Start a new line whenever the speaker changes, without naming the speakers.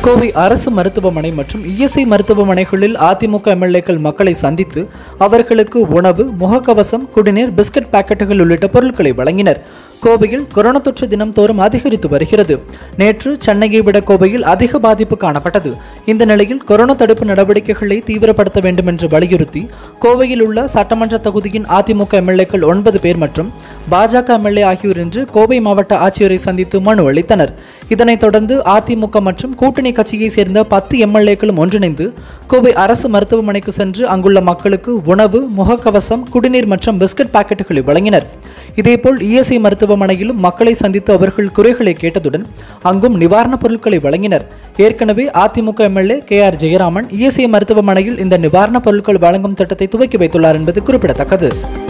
கோவை அரசு மருத்துவமனை மற்றும் இஎஸ்ஐ மருத்துவமனைகளில் அதிமுக எம்எல்ஏக்கள் மக்களை சந்தித்து அவர்களுக்கு உணவு முகக்கவசம் குடிநீர் பிஸ்கட் பாக்கெட்டுகள் உள்ளிட்ட பொருட்களை வழங்கினர் கோவையில் கொரோனா தொற்று தினம் தோறும் அதிகரித்து வருகிறது நேற்று சென்னையை விட கோவையில் அதிக பாதிப்பு காணப்பட்டது இந்த நிலையில் கொரோனா தடுப்பு நடவடிக்கைகளை தீவிரப்படுத்த வேண்டும் என்று வலியுறுத்தி கோவையில் உள்ள சட்டமன்ற தொகுதியின் அதிமுக எம்எல்ஏக்கள் ஒன்பது பேர் மற்றும் பாஜக எம்எல்ஏ ஆகியோர் இன்று கோவை மாவட்ட ஆட்சியரை சந்தித்து மனு அளித்தனர் இதனைத் தொடர்ந்து அதிமுக மற்றும் கூட்டணி கட்சியை சேர்ந்த பத்து எம்எல்ஏக்களும் ஒன்றிணைந்து கோவை அரசு மருத்துவமனைக்கு சென்று அங்குள்ள மக்களுக்கு உணவு முகக்கவசம் குடிநீர் மற்றும் பிஸ்கட் பாக்கெட்டுகளை வழங்கினர் இதேபோல் இஎஸ்ஐ மருத்துவமனையிலும் மக்களை சந்தித்து அவர்கள் குறைகளை கேட்டதுடன் அங்கும் நிவாரணப் பொருட்களை வழங்கினர் ஏற்கனவே AIADMK MLA K R Jayaraman ESI மருத்துவமனையில் இந்த நிவாரணப் பொருட்கள் வழங்கும் திட்டத்தை துவக்கி வைத்துள்ளார் என்பது குறிப்பிடத்தக்கது